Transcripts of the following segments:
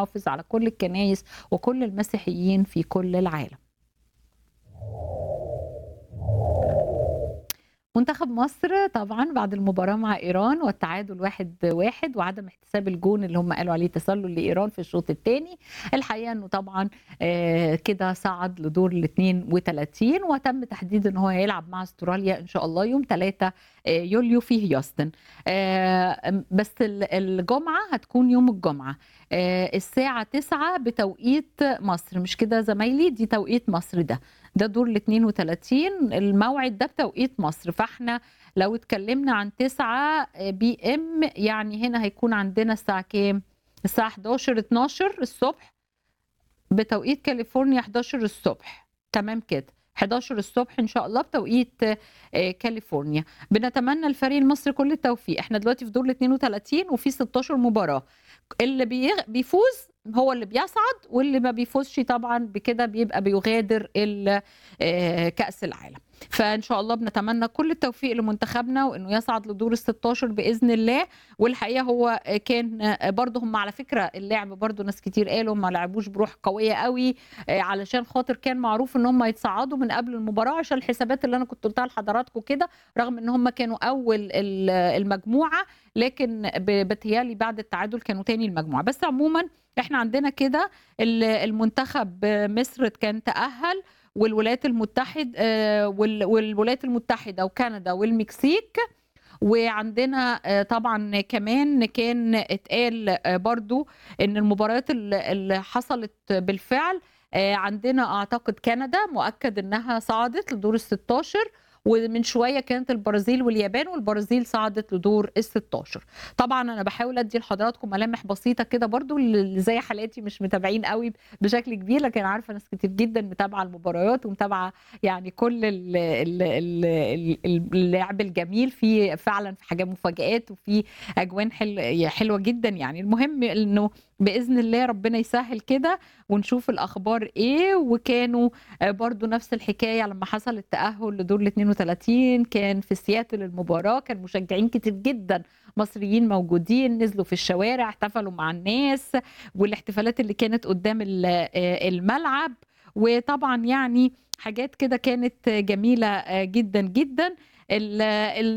يحافظ على كل الكنايس وكل المسيحيين في كل العالم منتخب مصر طبعا بعد المباراة مع إيران والتعادل واحد واحد وعدم احتساب الجون اللي هم قالوا عليه تسلل لإيران في الشوط الثاني الحقيقة أنه طبعا آه كده صعد لدور ال 32 وتم تحديد أنه هو هيلعب مع استراليا إن شاء الله يوم 3 آه يوليو في هيوستن آه بس الجمعة هتكون يوم الجمعة الساعة 9 بتوقيت مصر مش كده زمايلي دي توقيت مصر ده ده دور ال 32 الموعد ده بتوقيت مصر فاحنا لو اتكلمنا عن 9 بي ام يعني هنا هيكون عندنا الساعه كام؟ الساعه 11 12 الصبح بتوقيت كاليفورنيا 11 الصبح تمام كده 11 الصبح ان شاء الله بتوقيت كاليفورنيا بنتمنى الفريق المصري كل التوفيق احنا دلوقتي في دور ال 32 وفي 16 مباراه اللي بيفوز هو اللي بيصعد واللي ما بيفوزش طبعا بكده بيبقى بيغادر كأس العالم فان شاء الله بنتمنى كل التوفيق لمنتخبنا وانه يصعد لدور ال 16 باذن الله والحقيقه هو كان برضه هم على فكره اللعب برضه ناس كتير قالوا ما لعبوش بروح قويه قوي علشان خاطر كان معروف ان هم يتصعدوا من قبل المباراه عشان الحسابات اللي انا كنت قلتها لحضراتكم كده رغم ان هم كانوا اول المجموعه لكن بتهيالي بعد التعادل كانوا تاني المجموعه بس عموما احنا عندنا كده المنتخب مصر كان تاهل والولايات المتحده والولايات المتحده وكندا والمكسيك وعندنا طبعا كمان كان اتقال برضو ان المباريات اللي حصلت بالفعل عندنا اعتقد كندا مؤكد انها صعدت لدور ال 16 ومن شويه كانت البرازيل واليابان والبرازيل صعدت لدور ال 16 طبعا انا بحاول ادي لحضراتكم ملامح بسيطه كده برضو اللي زي حالاتي مش متابعين قوي بشكل كبير لكن عارفه ناس كتير جدا متابعه المباريات ومتابعه يعني كل اللعب الجميل في فعلا في حاجات مفاجات وفي اجوان حل حلوه جدا يعني المهم انه باذن الله ربنا يسهل كده ونشوف الاخبار ايه وكانوا برضو نفس الحكايه لما حصل التاهل لدور ال 32 كان في سياتل المباراه كان مشجعين كتير جدا مصريين موجودين نزلوا في الشوارع احتفلوا مع الناس والاحتفالات اللي كانت قدام الملعب وطبعا يعني حاجات كده كانت جميله جدا جدا ال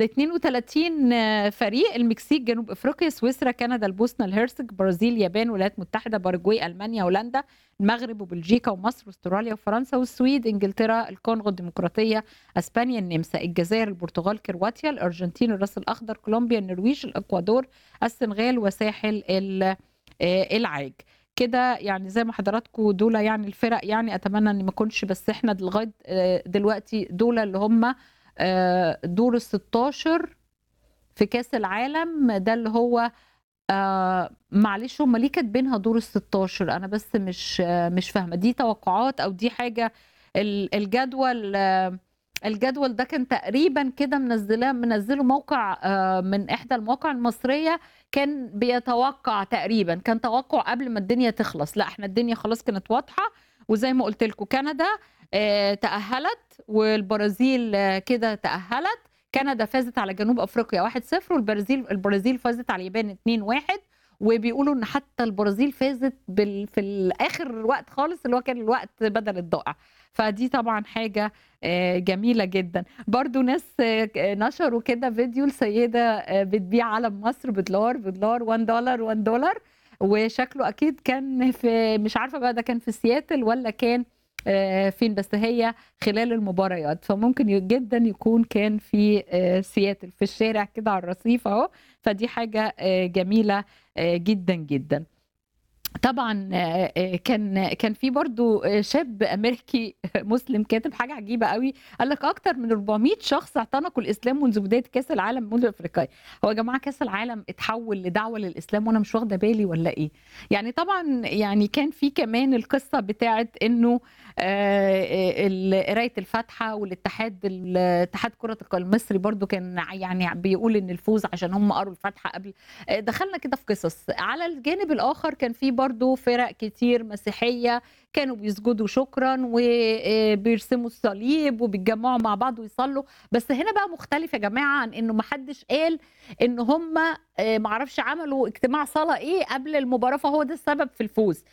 32 فريق المكسيك جنوب افريقيا سويسرا كندا البوسنه الهرسك برازيل اليابان الولايات المتحده باراجواي المانيا هولندا المغرب وبلجيكا ومصر واستراليا وفرنسا والسويد انجلترا الكونغو الديمقراطيه اسبانيا النمسا الجزائر البرتغال كرواتيا الارجنتين الراس الاخضر كولومبيا النرويج الاكوادور السنغال وساحل العاج كده يعني زي ما حضراتكم دول يعني الفرق يعني اتمنى ان ما يكونش بس احنا لغايه دلوقتي دول اللي هم دور ال 16 في كاس العالم ده اللي هو آه معلش هم ليه كاتبينها دور ال 16 انا بس مش آه مش فاهمه دي توقعات او دي حاجه الجدول آه الجدول ده كان تقريبا كده منزلاه منزله موقع آه من احدى المواقع المصريه كان بيتوقع تقريبا كان توقع قبل ما الدنيا تخلص لا احنا الدنيا خلاص كانت واضحه وزي ما قلت لكم كندا آه تاهلت والبرازيل آه كده تاهلت كندا فازت على جنوب افريقيا 1-0 والبرازيل البرازيل فازت على اليابان 2-1 وبيقولوا ان حتى البرازيل فازت بال... في الاخر وقت خالص اللي هو كان الوقت بدل الضائع فدي طبعا حاجه جميله جدا برضو ناس نشروا كده فيديو السيده بتبيع علم مصر بدولار بدولار 1 دولار 1 دولار وشكله اكيد كان في مش عارفه بقى ده كان في سياتل ولا كان فين بس هي خلال المباريات فممكن جدا يكون كان في سياتل في الشارع كده على الرصيف اهو فدي حاجه جميله جدا جدا طبعا كان كان في برضو شاب امريكي مسلم كاتب حاجه عجيبه قوي قال لك اكتر من 400 شخص اعتنقوا الاسلام منذ بدايه كاس العالم منذ افريقيا هو يا جماعه كاس العالم اتحول لدعوه للاسلام وانا مش واخده بالي ولا ايه يعني طبعا يعني كان في كمان القصه بتاعه انه قرايه الفاتحه والاتحاد الاتحاد كره القدم المصري برضو كان يعني بيقول ان الفوز عشان هم قروا الفاتحه قبل دخلنا كده في قصص على الجانب الاخر كان في برضو فرق كتير مسيحيه كانوا بيسجدوا شكرا وبيرسموا الصليب وبيتجمعوا مع بعض ويصلوا بس هنا بقى مختلف يا جماعه عن انه ما حدش قال ان هم معرفش عملوا اجتماع صلاه ايه قبل المباراه فهو ده السبب في الفوز